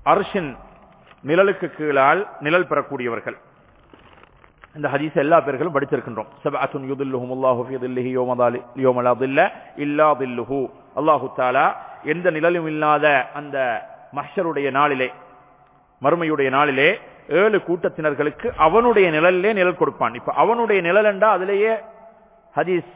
அர்ஷின் நிழலுக்கு கீழால் நிழல் பெறக்கூடியவர்கள் இந்த ஹதீஸ் எல்லா பேர்களும் படிச்சிருக்கின்றோம் சபஅத்துன் யுதில்லுஹும் அல்லாஹு ஃபீ தில்லிஹி யௌம தாலி யௌம லா தில்ல இல்லா தில்லுஹு அல்லாஹு தஆலா எந்த நிழலும் இல்லாத அந்த மஹ்ஷருடைய நாளிலே மறுமையுடைய நாளிலே ஏழு கூட்டத்தினர்களுக்கு அவனுடைய நிழலிலே நிழல் கொடுப்பான் இப்ப அவனுடைய நிழல் என்றா அதிலேயே ஹதீஸ்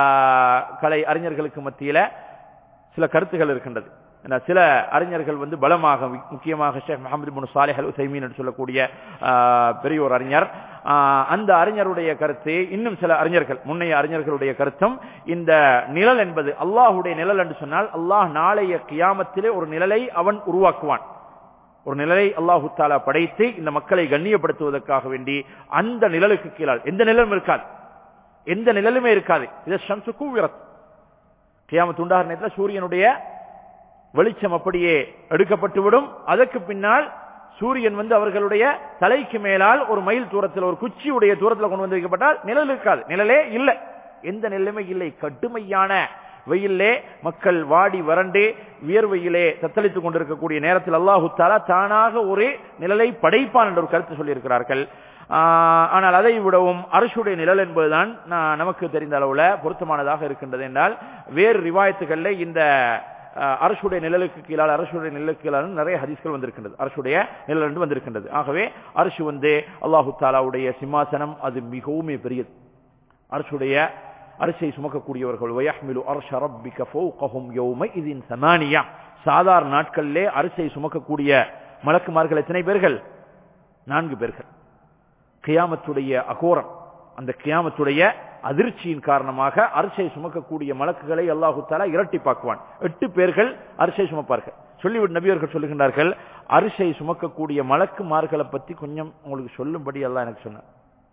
கலை அறிஞர்களுக்கு மத்தியில சில கருத்துகள் இருக்கின்றது சில அறிஞர்கள் வந்து பலமாக முக்கியமாக ஷேக் முகமது பின் சாலிஹ் அல் உசைமீன் என்று சொல்லக்கூடிய பெரிய ஒரு அறிஞர் அந்த அறிஞருடைய கருத்து இன்னும் சில அறிஞர்கள் முன்னைய அறிஞர்களுடைய கருத்தும் இந்த நிழல் என்பது அல்லாஹுடைய நிழல் என்று சொன்னால் அல்லாஹ் நாளைய கியாமத்திலே ஒரு நிழலை அவன் உருவாக்குவான் ஒரு நிழலை அல்லாஹு தாலா படைத்து இந்த மக்களை கண்ணியப்படுத்துவதற்காக வேண்டி அந்த நிழலுக்கு கீழால் எந்த நிழலும் இருக்காது எந்த நிழலுமே இருக்காது இது ஷம்சு கூவிரத் கியாமத்து உண்டாகிற நேரத்தில் சூரியனுடைய வெளிச்சம் அப்படியே எடுக்கப்பட்டுவிடும் அதற்கு பின்னால் சூரியன் வந்து அவர்களுடைய தலைக்கு மேலால் ஒரு மைல் தூரத்தில் ஒரு குச்சியுடைய தூரத்தில் கொண்டு வந்து வைக்கப்பட்டால் நிழல் இருக்காது நிழலே இல்லை எந்த நிலைமை இல்லை கடுமையான வெயிலே மக்கள் வாடி வறண்டே வியர்வையிலே தத்தளித்துக் கொண்டிருக்கக்கூடிய நேரத்தில் அல்லாஹு தாலா தானாக ஒரு நிழலை படைப்பான் என்ற ஒரு கருத்து சொல்லியிருக்கிறார்கள் ஆனால் அதை விடவும் அரசுடைய நிழல் என்பதுதான் நமக்கு தெரிந்த அளவுல பொருத்தமானதாக இருக்கின்றது என்றால் வேறு ரிவாயத்துகள்ல இந்த அரசுடைய நிழலுக்கு கீழால் அரசுடைய நிழலுக்கு கீழால் நிறைய ஹதீஸ்கள் வந்திருக்கின்றது அரசுடைய நிழல் என்று வந்திருக்கின்றது ஆகவே அரசு வந்து அல்லாஹு தாலாவுடைய சிம்மாசனம் அது மிகவும் பெரியது அரசுடைய அரிசை சுமக்கக்கூடியவர்கள் வயஹ்மிலு அர்ஷ ரப்பிக ஃபௌகஹும் யௌம இதின் சமானியா சாதாரண நாட்களிலே அரிசை சுமக்கக்கூடிய மலக்குமார்கள் எத்தனை பேர்கள் நான்கு பேர்கள் கியாமத்துடைய அகோரம் அந்த கியாமத்துடைய அதிர்ச்சியின் காரணமாக அரிசை சுமக்கக்கூடிய மலக்குகளை அல்லாஹு தாலா இரட்டிப்பாக்குவான் எட்டு பேர்கள் அரிசை சுமப்பார்கள் சொல்லிவிட்டு நபியர்கள் சொல்லுகின்றார்கள் அரிசை சுமக்கக்கூடிய மலக்குமார்களை பத்தி கொஞ்சம் உங்களுக்கு சொல்லும்படி எல்லாம் எனக்கு சொன்னார்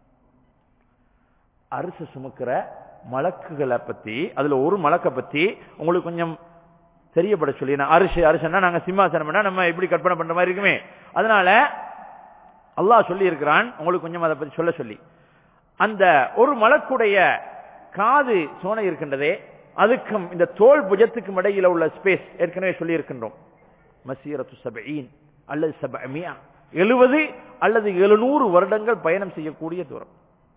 அரிசை சுமக்கிற மலக்குகளை பத்தி அதுல ஒரு மலக்கை பத்தி உங்களுக்கு கொஞ்சம் தெரியப்பட சொல்லி நான் அரிசி அரிசன்னா நாங்க சிம்மாசனம்னா நம்ம எப்படி கற்பனை பண்ற மாதிரி இருக்குமே அதனால அல்லாஹ் சொல்லி இருக்கிறான் உங்களுக்கு கொஞ்சம் அதை பத்தி சொல்ல சொல்லி அந்த ஒரு மலக்குடைய காது சோனை இருக்கின்றதே அதுக்கும் இந்த தோல் புஜத்துக்கும் இடையில உள்ள ஸ்பேஸ் ஏற்கனவே சொல்லி இருக்கின்றோம் மசீரத்து சபீன் அல்லது சபமியா எழுபது அல்லது எழுநூறு வருடங்கள் பயணம் செய்யக்கூடிய தூரம்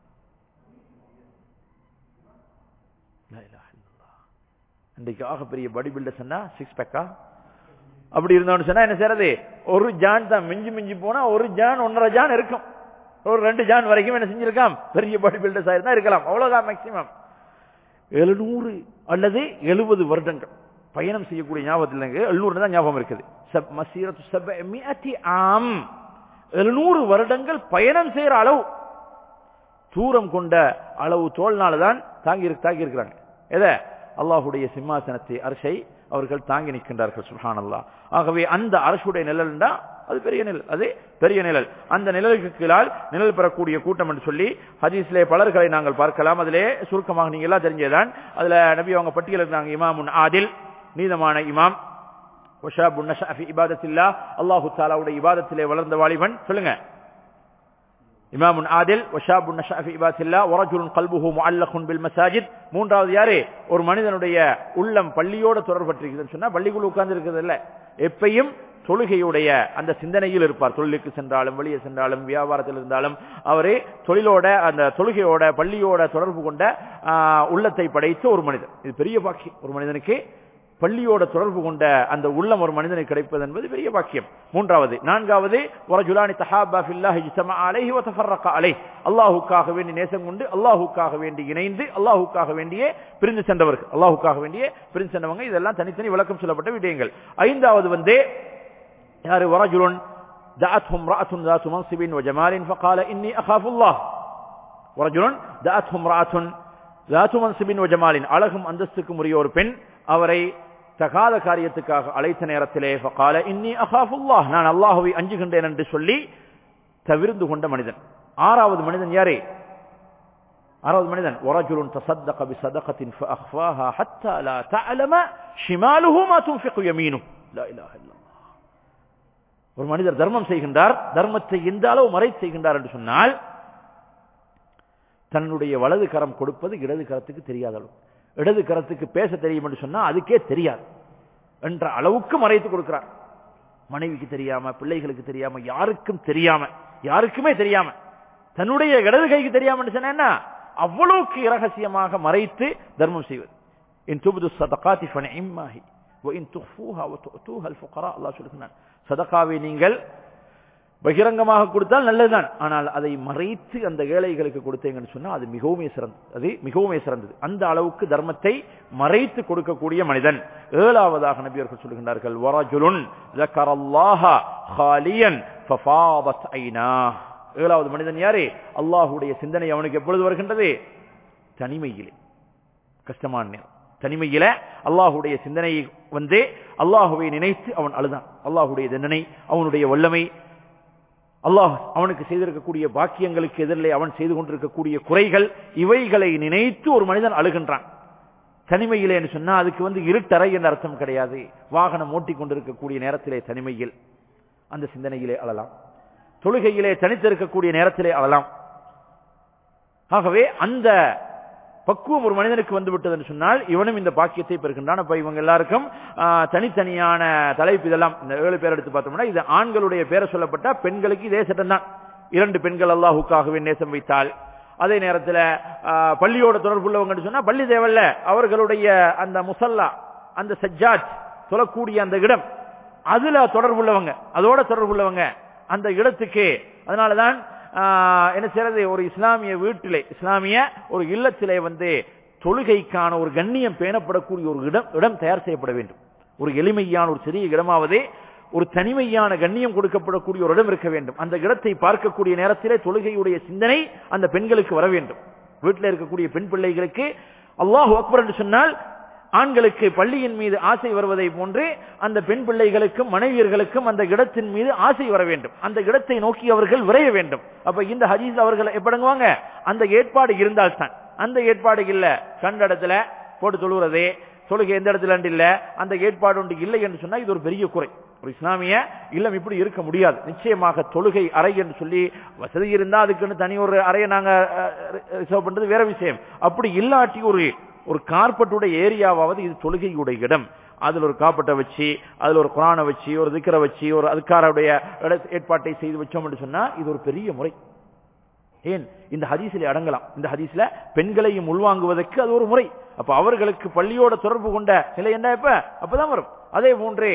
இன்றைக்கு ஆக பெரிய பாடி பில்டர் சொன்னா சிக்ஸ் பேக்கா அப்படி இருந்தோம்னு சொன்னா என்ன செய்யறது ஒரு ஜான் தான் மிஞ்சி மிஞ்சி போனா ஒரு ஜான் ஒன்றரை ஜான் இருக்கும் ஒரு ரெண்டு ஜான் வரைக்கும் என்ன செஞ்சிருக்காம் பெரிய பாடி பில்டர்ஸ் ஆயிருந்தா இருக்கலாம் அவ்வளவுதான் மேக்சிமம் எழுநூறு அல்லது எழுபது வருடங்கள் பயணம் செய்யக்கூடிய ஞாபகத்தில் இல்லைங்க எழுநூறு தான் ஞாபகம் இருக்குது சப் மசீரத்து சப மியத்தி ஆம் எழுநூறு வருடங்கள் பயணம் செய்யற அளவு தூரம் கொண்ட அளவு தோல்னால தான் தாங்கி தாங்கி இருக்கிறாங்க எதை அல்லாஹுடைய சிம்மாசனத்தை அரசை அவர்கள் தாங்கி நிற்கின்றார்கள் சுஹான் அல்லா ஆகவே அந்த அரசுடைய நிழல் அது பெரிய நிழல் அது பெரிய நிழல் அந்த நிழலுக்கு கீழால் நிழல் பெறக்கூடிய கூட்டம் என்று சொல்லி ஹதீஸ்லே பலர்களை நாங்கள் பார்க்கலாம் அதிலே சுருக்கமாக நீங்க எல்லாம் தெரிஞ்சதுதான் அதுல நபி அவங்க பட்டியல் இருந்தாங்க இமாமுன் ஆதில் நீதமான இமாம் இபாதத்தில்லா அல்லாஹு தாலாவுடைய இபாதத்திலே வளர்ந்த வாலிபன் சொல்லுங்க இமாமுன் ஆதில் வஷாபு நஷாஃபி இபாத்தில்லா ஒரஜுலுன் கல்புஹு முஅல்லகுன் பில் மசாஜித் மூன்றாவது யாரு ஒரு மனிதனுடைய உள்ளம் பள்ளியோட தொடர்பற்றிருக்குதுன்னு சொன்னா பள்ளிக்குள்ள உட்கார்ந்து இருக்கிறது இல்ல எப்பையும் தொழுகையுடைய அந்த சிந்தனையில் இருப்பார் தொழிலுக்கு சென்றாலும் வெளியே சென்றாலும் வியாபாரத்தில் இருந்தாலும் அவரே தொழிலோட அந்த தொழுகையோட பள்ளியோட தொடர்பு கொண்ட உள்ளத்தை படைத்த ஒரு மனிதன் இது பெரிய பாக்கி ஒரு மனிதனுக்கு பள்ளியோட தொடர்பு கொண்ட அந்த உள்ளம் ஒரு மனிதனுக்கு கிடைப்பது என்பது பெரிய பாக்கியம் மூன்றாவது நான்காவது வரஜுலானி தஹாபா ஃபில்லாஹி ஜ்தமா அலைஹி வ தஃபர்ரக அலைஹி அல்லாஹ்வுக்காக வேண்டி நேசம் கொண்டு அல்லாஹ்வுக்காக வேண்டி இணைந்து அல்லாஹ்வுக்காக வேண்டியே பிரிந்து சென்றவர்கள் அல்லாஹ்வுக்காக வேண்டியே பிரிந்து சென்றவங்க இதெல்லாம் தனித்தனி விளக்கம் சொல்லப்பட்ட விடயங்கள் ஐந்தாவது வந்து யாரு வரஜுலுன் دعتهم امرأة ذات منصب وجمال فقال إني أخاف الله ورجل دعتهم امرأة ذات منصب وجمال அழகும் அந்தஸ்துக்கும் உரிய ஒரு பெண் அவரை தகாத காரியத்துக்காக அழைத்த நேரத்திலே ஃபகால இன்னி அகாஃபுல்லாஹ் நான் அல்லாஹுவை அஞ்சுகின்றேன் என்று சொல்லி தவிர்ந்து கொண்ட மனிதன் ஆறாவது மனிதன் யாரே ஆறாவது மனிதன் ورجل تصدق بصدقة فأخفاها حتى لا تعلم شماله ما تنفق يمينه لا إله إلا الله ஒரு மனிதர் தர்மம் செய்கின்றார் தர்மத்தை எந்த அளவு மறை செய்கின்றார் என்று சொன்னால் தன்னுடைய வலது கரம் கொடுப்பது இடது கரத்துக்கு தெரியாத அளவு இடது கரத்துக்கு பேச தெரியும் என்று சொன்னா அதுக்கே தெரியாது என்ற அளவுக்கு மறைத்து கொடுக்கிறார் மனைவிக்கு தெரியாம பிள்ளைகளுக்கு தெரியாம யாருக்கும் தெரியாம யாருக்குமே தெரியாம தன்னுடைய இடது கைக்கு தெரியாம சொன்னா அவ்வளவுக்கு இரகசியமாக மறைத்து தர்மம் செய்வது இன் துபுது சதகாத்தி ஃபனிம்மாஹி வ இன் துஃபூஹா வ துஅதூஹா அல் ஃபுகரா அல்லாஹ் சொல்லுகிறான் சதகாவை நீங்கள் பகிரங்கமாக கொடுத்தால் நல்லதுதான் ஆனால் அதை மறைத்து அந்த ஏழைகளுக்கு கொடுத்தீங்கன்னு சொன்னா அது மிகவும் சிறந்தது அது மிகவும் சிறந்தது அந்த அளவுக்கு தர்மத்தை மறைத்து கொடுக்கக்கூடிய மனிதன் ஏழாவதாக நபியர்கள் சொல்லுகின்றார்கள் வரஜுலுன் ذكرالله خاليا ففاضت عيناه ஏழாவது மனிதன் யாரு அல்லாஹுடைய சிந்தனை அவனுக்கு எப்பொழுது வருகின்றது தனிமையிலே கஷ்டமான நேரம் தனிமையில அல்லாஹுடைய சிந்தனையை வந்து அல்லாஹுவை நினைத்து அவன் அழுதான் அல்லாஹுடைய தண்டனை அவனுடைய வல்லமை அல்லாஹ் அவனுக்கு செய்திருக்கக்கூடிய பாக்கியங்களுக்கு எதிரிலே அவன் செய்து கொண்டிருக்கக்கூடிய குறைகள் இவைகளை நினைத்து ஒரு மனிதன் அழுகின்றான் தனிமையிலே என்று சொன்னா அதுக்கு வந்து இருட்டறை என்ற அர்த்தம் கிடையாது வாகனம் ஓட்டிக் கொண்டிருக்கக்கூடிய நேரத்திலே தனிமையில் அந்த சிந்தனையிலே அழலாம் தொழுகையிலே தனித்திருக்கக்கூடிய நேரத்திலே அழலாம் ஆகவே அந்த பக்குவம் ஒரு மனிதனுக்கு வந்து விட்டதுன்னு சொன்னால் இவனும் இந்த பாக்கியத்தை பெறுகின்றான் அப்ப இவங்க எல்லாருக்கும் தனித்தனியான தலைப்பு இதெல்லாம் இந்த ஏழு பேர் எடுத்து பார்த்தோம்னா இது ஆண்களுடைய பேரை சொல்லப்பட்ட பெண்களுக்கு இதே சட்டம் தான் இரண்டு பெண்கள் அல்லாஹுக்காகவே நேசம் வைத்தால் அதே நேரத்தில் பள்ளியோட தொடர்புள்ளவங்க சொன்னா பள்ளி தேவல்ல அவர்களுடைய அந்த முசல்லா அந்த சஜ்ஜாஜ் சொல்லக்கூடிய அந்த இடம் அதுல தொடர்புள்ளவங்க அதோட தொடர்புள்ளவங்க அந்த இடத்துக்கு அதனாலதான் என்ன செய்யறது ஒரு இஸ்லாமிய வீட்டிலே இஸ்லாமிய ஒரு இல்லத்திலே வந்து தொழுகைக்கான ஒரு கண்ணியம் பேணப்படக்கூடிய ஒரு இடம் இடம் தயார் செய்யப்பட வேண்டும் ஒரு எளிமையான ஒரு சிறிய இடமாவது ஒரு தனிமையான கண்ணியம் கொடுக்கப்படக்கூடிய ஒரு இடம் இருக்க வேண்டும் அந்த இடத்தை பார்க்கக்கூடிய நேரத்திலே தொழுகையுடைய சிந்தனை அந்த பெண்களுக்கு வர வேண்டும் வீட்டில் இருக்கக்கூடிய பெண் பிள்ளைகளுக்கு அல்லாஹு அக்பர் என்று சொன்னால் ஆண்களுக்கு பள்ளியின் மீது ஆசை வருவதை போன்று அந்த பெண் பிள்ளைகளுக்கும் மனைவியர்களுக்கும் அந்த இடத்தின் மீது ஆசை வர வேண்டும் அந்த இடத்தை நோக்கி அவர்கள் விரைய வேண்டும் அப்ப இந்த ஹதீஸ் அவர்கள் எப்படங்குவாங்க அந்த ஏற்பாடு இருந்தால்தான் அந்த ஏற்பாடு இல்ல கண்ட இடத்துல போட்டு தொழுகிறது தொழுகை எந்த இடத்துல இல்ல அந்த ஏற்பாடு ஒன்று இல்லை என்று சொன்னா இது ஒரு பெரிய குறை ஒரு இஸ்லாமிய இல்லம் இப்படி இருக்க முடியாது நிச்சயமாக தொழுகை அறை என்று சொல்லி வசதி இருந்தா அதுக்குன்னு தனி ஒரு அறையை நாங்க ரிசர்வ் பண்றது வேற விஷயம் அப்படி இல்லாட்டி ஒரு ஒரு கார்பெட்டுடைய ஏரியாவாவது இது தொழுகையுடைய இடம் அதுல ஒரு காப்பட்டை வச்சு அதுல ஒரு குரானை வச்சு ஒரு திக்கரை வச்சு ஒரு அதுக்காருடைய ஏற்பாட்டை செய்து வச்சோம் என்று சொன்னா இது ஒரு பெரிய முறை ஏன் இந்த ஹதீசில அடங்கலாம் இந்த ஹதீஸ்ல பெண்களையும் உள்வாங்குவதற்கு அது ஒரு முறை அப்ப அவர்களுக்கு பள்ளியோட தொடர்பு கொண்ட நிலை என்ன இப்ப அப்பதான் வரும் அதே போன்றே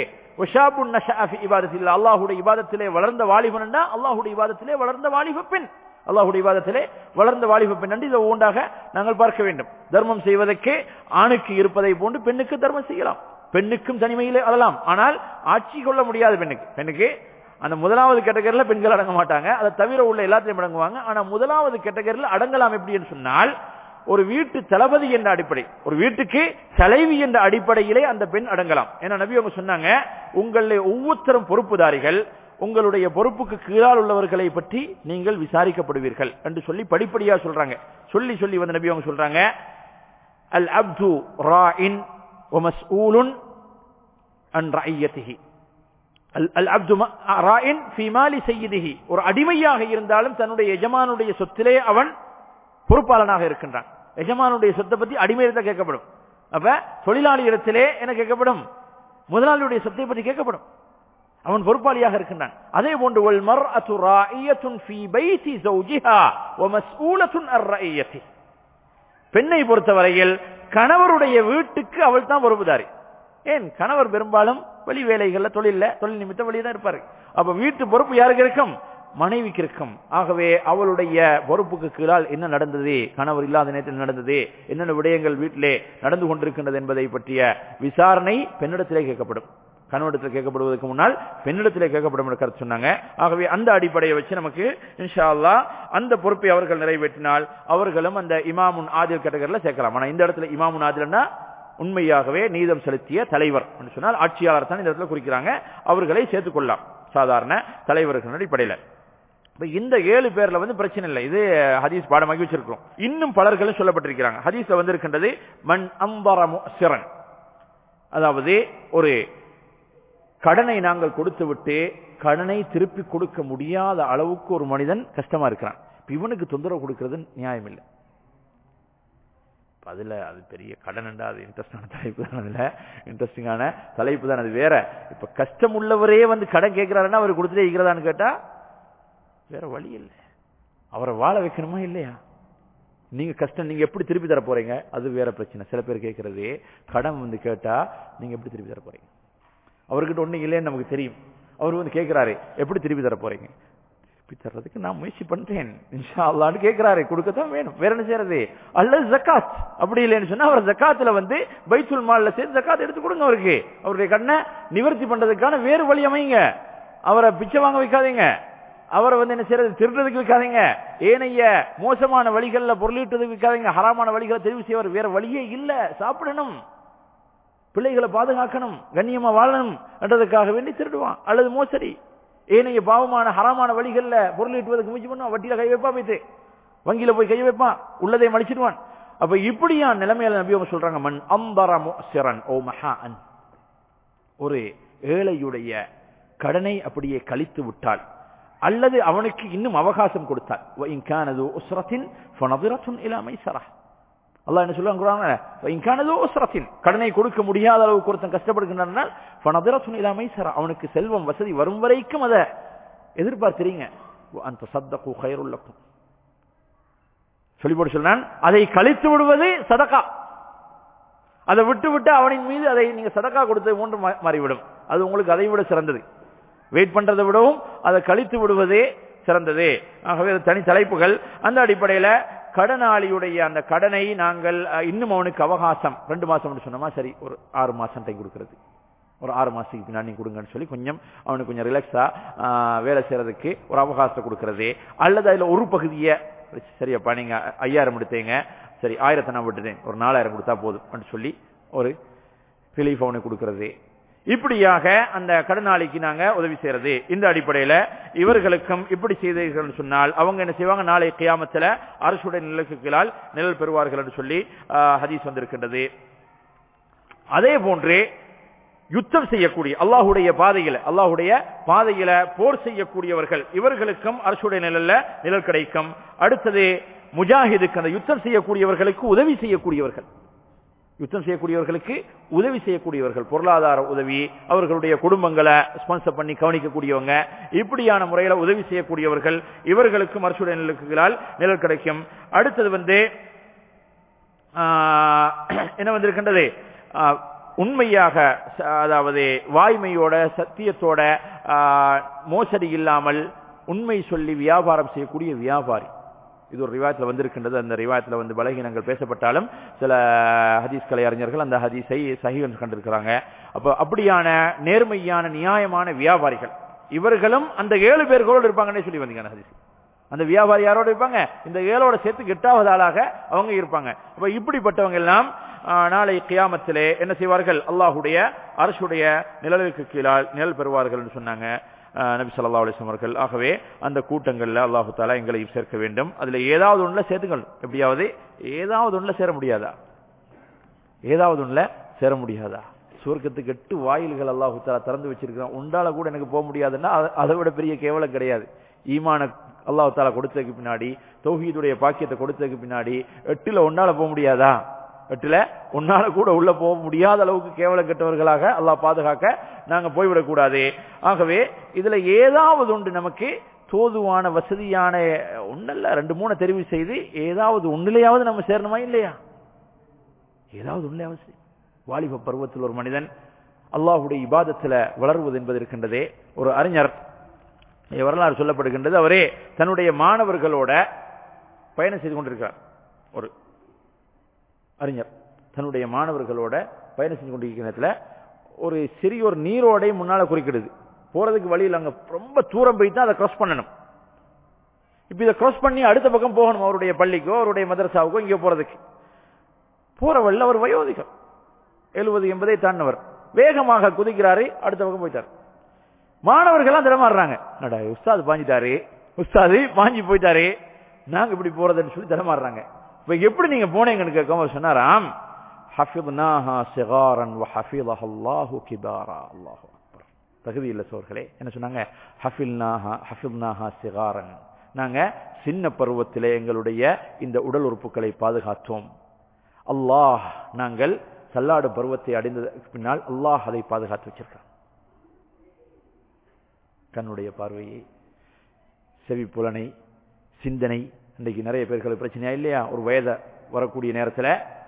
அல்லாஹுடைய இபாதத்திலே வளர்ந்த வாலிபன் அல்லாஹுடைய இபாதத்திலே வளர்ந்த வாலிப பெண் அல்லாஹுடைய விவாதத்திலே வளர்ந்த வாலிப பெண் என்று இதை ஒன்றாக நாங்கள் பார்க்க வேண்டும் தர்மம் செய்வதற்கு ஆணுக்கு இருப்பதை போன்று பெண்ணுக்கு தர்மம் செய்யலாம் பெண்ணுக்கும் தனிமையிலே அழலாம் ஆனால் ஆட்சி கொள்ள முடியாது பெண்ணுக்கு பெண்ணுக்கு அந்த முதலாவது கேட்டகரியில் பெண்கள் அடங்க மாட்டாங்க அதை தவிர உள்ள எல்லாத்தையும் அடங்குவாங்க ஆனா முதலாவது கேட்டகரியில் அடங்கலாம் எப்படி என்று சொன்னால் ஒரு வீட்டு தளபதி என்ற அடிப்படை ஒரு வீட்டுக்கு தலைவி என்ற அடிப்படையிலே அந்த பெண் அடங்கலாம் ஏன்னா நபி அவங்க சொன்னாங்க உங்களை ஒவ்வொருத்தரும் பொறுப்புதாரிகள் உங்களுடைய பொறுப்புக்கு கீழால் உள்ளவர்களை பற்றி நீங்கள் விசாரிக்கப்படுவீர்கள் என்று சொல்லி படிப்படியா சொல்றாங்க சொல்லி சொல்லி வந்த நபி அவங்க சொல்றாங்க அல் அப்து ராஇன் ومسؤول عن رعيته அல் அப்து ராயின் ஃபி மாலி செய்யிதிஹி ஒரு அடிமையாக இருந்தாலும் தன்னுடைய எஜமானுடைய சொத்திலே அவன் பொறுப்பாளனாக இருக்கின்றான் எஜமானுடைய சொத்தை பத்தி அடிமையிடத்தை கேட்கப்படும் அப்ப தொழிலாளி இடத்திலே என்ன கேட்கப்படும் முதலாளியுடைய சொத்தை பற்றி கேட்கப்படும் அவன் பொறுப்பாளியாக இருக்கின்றான் அதே போன்று ஒல் மர் அத்து ராயியத்துன் ஃபி பைதி ஜௌஜிஹா வ மஸ்ஊலத்துன் அர் ரஇயத்தி பெண்ணை பொறுத்தவரையில் கணவருடைய வீட்டுக்கு அவள் தான் பொறுப்புதாரி ஏன் கணவர் பெரும்பாலும் வெளி வேலைகள்ல தொழில தொழில் நிமித்த வெளியே தான் இருப்பாரு அப்ப வீட்டு பொறுப்பு யாருக்கு இருக்கும் மனைவிக்கு இருக்கும் ஆகவே அவளுடைய பொறுப்புக்கு கீழால் என்ன நடந்தது கணவர் இல்லாத நேரத்தில் நடந்தது என்னென்ன விடயங்கள் வீட்டிலே நடந்து கொண்டிருக்கின்றது என்பதை பற்றிய விசாரணை பெண்ணிடத்திலே கேட்கப்படும் கணவனிடத்தில் கேட்கப்படுவதற்கு முன்னால் பெண்ணிடத்திலே கேட்கப்படும் என்று கருத்து சொன்னாங்க ஆகவே அந்த அடிப்படையை வச்சு நமக்கு இன்ஷா அல்லா அந்த பொறுப்பை அவர்கள் நிறைவேற்றினால் அவர்களும் அந்த இமாமுன் ஆதில் கேட்டகரியில் சேர்க்கலாம் ஆனா இந்த இடத்துல இமாமுன் ஆதில்னா உண்மையாகவே நீதம் செலுத்திய தலைவர் என்று சொன்னால் ஆட்சியாளர் தான் இந்த இடத்துல குறிக்கிறாங்க அவர்களை சேர்த்துக் கொள்ளலாம் சாதாரண தலைவர்கள் அடிப்படையில் இப்ப இந்த ஏழு பேர்ல வந்து பிரச்சனை இல்லை இது ஹதீஸ் பாடமாக்கி வச்சிருக்கிறோம் இன்னும் பலர்களும் சொல்லப்பட்டிருக்கிறாங்க ஹதீஸ்ல வந்து இருக்கின்றது மண் அம்பர சிறன் அதாவது ஒரு கடனை நாங்கள் கொடுத்து விட்டு கடனை திருப்பி கொடுக்க முடியாத அளவுக்கு ஒரு மனிதன் கஷ்டமா இருக்கிறான் இவனுக்கு தொந்தரவு கொடுக்கிறது நியாயம் இல்லை அதுல அது பெரிய கடன்டா அது இன்ட்ரெஸ்டான தலைப்பு தான் அதுல இன்ட்ரெஸ்டிங்கான தலைப்பு தான் அது வேற இப்ப கஷ்டம் உள்ளவரே வந்து கடன் கேட்கிறாருன்னா அவர் கொடுத்துட்டே இருக்கிறதான்னு கேட்டா வேற வழி இல்லை அவரை வாழ வைக்கணுமா இல்லையா நீங்க கஷ்டம் நீங்க எப்படி திருப்பி தர போறீங்க அது வேற பிரச்சனை சில பேர் கேட்கறது கடன் வந்து கேட்டா நீங்க எப்படி திருப்பி தர போறீங்க அவர்கிட்ட ஒண்ணு இல்லைன்னு நமக்கு தெரியும் அவர் வந்து கேட்கிறாரு எப்படி திருப்பி தர போறீங்க திருப்பி தர்றதுக்கு நான் முயற்சி பண்றேன் இன்ஷா அல்லான்னு கேட்கிறாரு கொடுக்கத்தான் வேணும் வேற என்ன செய்யறது அல்லது ஜக்காத் அப்படி இல்லைன்னு சொன்னா அவர் ஜக்காத்துல வந்து பைத்துல் மால்ல சேர்த்து ஜக்காத் எடுத்து கொடுங்க அவருக்கு அவருடைய கண்ணை நிவர்த்தி பண்றதுக்கான வேறு வழி அமைங்க அவரை பிச்சை வாங்க வைக்காதீங்க அவரை வந்து என்ன செய்யறது திருடுறதுக்கு வைக்காதீங்க ஏனைய மோசமான வழிகள்ல பொருளீட்டுறதுக்கு வைக்காதீங்க ஹராமான வழிகளை தெரிவு செய்வார் வேற வழியே இல்ல சாப்பிடணும் பிள்ளைகளை பாதுகாக்கணும் கண்ணியமா வாழணும் என்றதுக்காக வேண்டி திருடுவான் அல்லது மோசடி ஏனைய பாவமான ஹராமான வழிகள்ல பொருள் ஈட்டுவதற்கு முயற்சி பண்ணுவான் வட்டியில கை வைப்பா வைத்து வங்கியில போய் கை வைப்பான் உள்ளதை மடிச்சிடுவான் அப்ப இப்படியா நிலைமையில நபி அவங்க சொல்றாங்க மண் அம்பர முசிரன் ஓ மஹா அன் ஒரு ஏழையுடைய கடனை அப்படியே கழித்து விட்டால் அல்லது அவனுக்கு இன்னும் அவகாசம் கொடுத்தால் இன்கானது உஸ்ரத்தின் ஃபனதிரத்துன் இலா மைசரா அல்லாஹ் என்ன சொல்லுவாங்க இன்கானது உஸ்ரத்தின் கடனை கொடுக்க முடியாத அளவுக்கு ஒருத்தன் கஷ்டப்படுகின்றான் ஃபனதிரத்துன் இலா மைசரா அவனுக்கு செல்வம் வசதி வரும் வரைக்கும் அதை எதிர்பார்க்கிறீங்க அந்த சத்தகு கயிறுள்ளக்கும் சொல்லி போட்டு சொன்னான் அதை கழித்து விடுவது சதகா அதை விட்டு விட்டு அவனின் மீது அதை நீங்க சதக்கா கொடுத்தது போன்று மாறிவிடும் அது உங்களுக்கு அதை விட சிறந்தது வெயிட் பண்றதை விடவும் அதை கழித்து விடுவதே சிறந்தது ஆகவே அது தனி தலைப்புகள் அந்த அடிப்படையில கடனாளியுடைய அந்த கடனை நாங்கள் இன்னும் அவனுக்கு அவகாசம் ரெண்டு மாசம் சொன்னோமா சரி ஒரு ஆறு மாசம் டைம் கொடுக்கிறது ஒரு ஆறு மாசத்துக்கு பின்னாடி நீங்க கொடுங்கன்னு சொல்லி கொஞ்சம் அவனுக்கு கொஞ்சம் ரிலாக்ஸா வேலை செய்யறதுக்கு ஒரு அவகாசத்தை கொடுக்கறது அல்லது அதுல ஒரு பகுதியை சரியாப்பா நீங்க ஐயாயிரம் எடுத்தீங்க சரி ஆயிரத்தை நான் விட்டுட்டேன் ஒரு நாலாயிரம் கொடுத்தா போதும் சொல்லி ஒரு ரிலீஃப் அவனுக்கு கொடுக்கறது இப்படியாக அந்த கடனாளிக்கு நாங்க உதவி செய்யறது இந்த அடிப்படையில இவர்களுக்கும் இப்படி செய்தீர்கள் சொன்னால் அவங்க என்ன செய்வாங்க நாளை கியாமத்துல அரசுடைய நிலக்குகளால் நிழல் பெறுவார்கள் என்று சொல்லி ஹதீஸ் வந்திருக்கின்றது அதே போன்றே யுத்தம் செய்யக்கூடிய அல்லாஹுடைய பாதையில அல்லாஹுடைய பாதையில போர் செய்யக்கூடியவர்கள் இவர்களுக்கும் அரசுடைய நிழல்ல நிழல் கிடைக்கும் அடுத்தது முஜாஹிதுக்கு அந்த யுத்தம் செய்யக்கூடியவர்களுக்கு உதவி செய்யக்கூடியவர்கள் யுத்தம் செய்யக்கூடியவர்களுக்கு உதவி செய்யக்கூடியவர்கள் பொருளாதார உதவி அவர்களுடைய குடும்பங்களை ஸ்பான்சர் பண்ணி கவனிக்கக்கூடியவங்க இப்படியான முறையில உதவி செய்யக்கூடியவர்கள் இவர்களுக்கும் அரசுடைய நிலக்குகளால் நிழல் கிடைக்கும் அடுத்தது வந்து என்ன வந்திருக்கின்றது உண்மையாக அதாவது வாய்மையோட சத்தியத்தோட மோசடி இல்லாமல் உண்மை சொல்லி வியாபாரம் செய்யக்கூடிய வியாபாரி இது ஒரு ரிவாயத்தில் வந்திருக்கின்றது அந்த ரிவாயத்தில் வந்து பலகீனங்கள் பேசப்பட்டாலும் சில ஹதீஸ் கலை அறிஞர்கள் அந்த ஹதீஸை சகிவன் கண்டிருக்கிறாங்க அப்ப அப்படியான நேர்மையான நியாயமான வியாபாரிகள் இவர்களும் அந்த ஏழு பேர்களோடு இருப்பாங்கன்னே சொல்லி வந்தீங்க அந்த ஹதீஸ் அந்த வியாபாரி யாரோட இருப்பாங்க இந்த ஏழோட சேர்த்து எட்டாவது ஆளாக அவங்க இருப்பாங்க அப்ப இப்படிப்பட்டவங்க எல்லாம் நாளை கியாமத்திலே என்ன செய்வார்கள் அல்லாஹுடைய அரசுடைய நிழலுக்கு கீழால் நிழல் பெறுவார்கள் என்று சொன்னாங்க நபி சொல்லா அலிஸ்லாம் அவர்கள் ஆகவே அந்த கூட்டங்கள்ல அல்லாஹு தாலா எங்களையும் சேர்க்க வேண்டும் அதுல ஏதாவது ஒண்ணுல சேர்த்துங்கள் எப்படியாவது ஏதாவது ஒண்ணுல சேர முடியாதா ஏதாவது ஒண்ணுல சேர முடியாதா சுவர்க்கத்துக்கு எட்டு வாயில்கள் அல்லாஹு தாலா திறந்து வச்சிருக்கிறான் உண்டால கூட எனக்கு போக முடியாதுன்னா அதை விட பெரிய கேவலம் கிடையாது ஈமான அல்லாஹு தாலா கொடுத்ததுக்கு பின்னாடி தௌஹீதுடைய பாக்கியத்தை கொடுத்ததுக்கு பின்னாடி எட்டுல ஒன்னால போக முடியாதா எட்டுல உன்னால கூட உள்ள போக முடியாத அளவுக்கு கேவலம் கெட்டவர்களாக அல்லாஹ் பாதுகாக்க நாங்க போய்விடக் கூடாது ஆகவே இதுல ஏதாவது ஒன்று நமக்கு தோதுவான வசதியான ஒன்னல்ல ரெண்டு மூணு தெரிவு செய்து ஏதாவது ஒன்னிலையாவது நம்ம சேரணுமா இல்லையா ஏதாவது ஒன்னிலையாவது வாலிப பருவத்தில் ஒரு மனிதன் அல்லாஹுடைய இபாதத்துல வளர்வது என்பது இருக்கின்றதே ஒரு அறிஞர் வரலாறு சொல்லப்படுகின்றது அவரே தன்னுடைய மாணவர்களோட பயணம் செய்து கொண்டிருக்கிறார் ஒரு அறிஞர் தன்னுடைய மாணவர்களோட பயணம் செஞ்சு கொண்டிருக்கிற நேரத்தில் ஒரு சிறிய ஒரு நீரோடை முன்னால குறிக்கிடுது போறதுக்கு வழியில் அங்க ரொம்ப தூரம் போய் தான் அதை கிராஸ் பண்ணணும் இப்ப இதை கிராஸ் பண்ணி அடுத்த பக்கம் போகணும் அவருடைய பள்ளிக்கோ அவருடைய மதரசாவுக்கோ இங்கே போறதுக்கு போற வழியில் அவர் வயோதிகம் எழுபது எண்பதை தாண்டவர் வேகமாக குதிக்கிறாரு அடுத்த பக்கம் போயிட்டார் மாணவர்கள்லாம் திடமாடுறாங்க நடா உஸ்தாது பாஞ்சிட்டாரு உஸ்தாது பாஞ்சி போயிட்டாரு நாங்க இப்படி போறதுன்னு சொல்லி திடமாடுறாங்க இப்ப எப்படி நீங்க போனீங்கன்னு கேட்காம சொன்னாராம் ஹஃபித்னாஹா சிகாரன் வ ஹஃபிதஹ அல்லாஹு கிபாரா அல்லாஹு அக்பர் தகுதி இல்ல சோர்களே என்ன சொன்னாங்க ஹஃபில்னாஹா ஹஃபித்னாஹா சிகாரன் நாங்க சின்ன பருவத்திலே எங்களுடைய இந்த உடல் உறுப்புகளை பாதுகாத்தோம் அல்லாஹ் நாங்கள் சல்லாடு பருவத்தை அடைந்ததற்கு பின்னால் அல்லாஹ் அதை பாதுகாத்து வச்சிருக்கான் கண்ணுடைய பார்வையை செவிப்புலனை சிந்தனை இன்றைக்கு நிறைய பேர்களுக்கு பிரச்சனையா இல்லையா ஒரு வயத வரக்கூடிய நேரத்தில்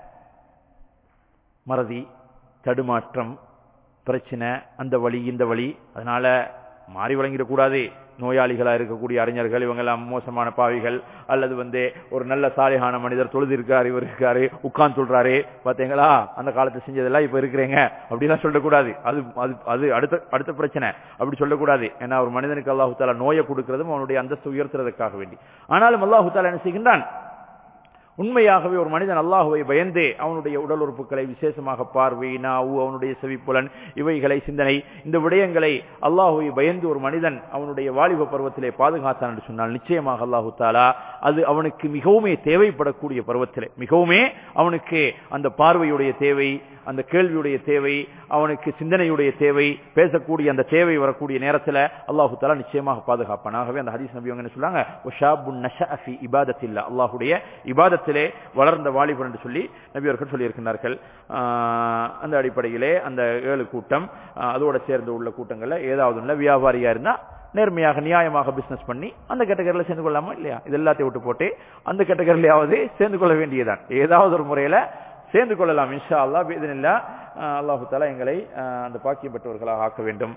மறதி தடுமாற்றம் பிரச்சனை அந்த வழி இந்த வழி அதனால மாறி வழங்கிடக்கூடாது நோயாளிகளா இருக்கக்கூடிய அறிஞர்கள் இவங்கெல்லாம் மோசமான பாவிகள் அல்லது வந்து ஒரு நல்ல சாலிகான மனிதர் தொழுது இருக்காரு இவர் இருக்காரு உட்கார்ந்து சொல்றாரு பாத்தீங்களா அந்த காலத்துல செஞ்சதெல்லாம் இப்ப இருக்கிறீங்க அப்படிலாம் சொல்லக்கூடாது அது அது அது அடுத்த அடுத்த பிரச்சனை அப்படி சொல்லக்கூடாது ஏன்னா ஒரு மனிதனுக்கு அல்லாஹு தாலா நோயை கொடுக்கிறதும் அவனுடைய அந்தஸ்து உயர்த்துறதுக்காக வேண்டி ஆனாலும் அல்லாஹு தாலா என்ன செய்கின்றான் உண்மையாகவே ஒரு மனிதன் அல்லாஹுவை பயந்து அவனுடைய உடல் உறுப்புகளை விசேஷமாக பார்வை நாவு அவனுடைய செவிப்புலன் இவைகளை சிந்தனை இந்த விடயங்களை அல்லாஹுவை பயந்து ஒரு மனிதன் அவனுடைய வாலிப பருவத்திலே பாதுகாத்தான் என்று சொன்னால் நிச்சயமாக அல்லாஹு தாலா அது அவனுக்கு மிகவுமே தேவைப்படக்கூடிய பருவத்திலே மிகவுமே அவனுக்கு அந்த பார்வையுடைய தேவை அந்த கேள்வியுடைய தேவை அவனுக்கு சிந்தனையுடைய தேவை பேசக்கூடிய அந்த தேவை வரக்கூடிய நேரத்தில் அல்லாஹு தாலா நிச்சயமாக பாதுகாப்பான் ஆகவே அந்த ஹதீஸ் நபி என்ன சொல்றாங்க இபாதத்தில் அல்லாஹுடைய இபாதத்திலே வளர்ந்த வாலிபர் என்று சொல்லி நபி அவர்கள் சொல்லியிருக்கிறார்கள் அந்த அடிப்படையிலே அந்த ஏழு கூட்டம் அதோட சேர்ந்து உள்ள கூட்டங்கள்ல ஏதாவது உள்ள வியாபாரியா இருந்தா நேர்மையாக நியாயமாக பிசினஸ் பண்ணி அந்த கேட்டகரியில் சேர்ந்து கொள்ளாமா இல்லையா இது எல்லாத்தையும் விட்டு போட்டு அந்த கேட்டகரியிலாவது சேர்ந்து கொள்ள வேண்டியதுதான் ஏதாவது ஒரு முறையில சேர்ந்து கொள்ளலாம் இன்ஷா அல்லா பேதனில்லா அல்லாஹு தாலா எங்களை அந்த பாக்கியப்பட்டவர்களாக ஆக்க வேண்டும்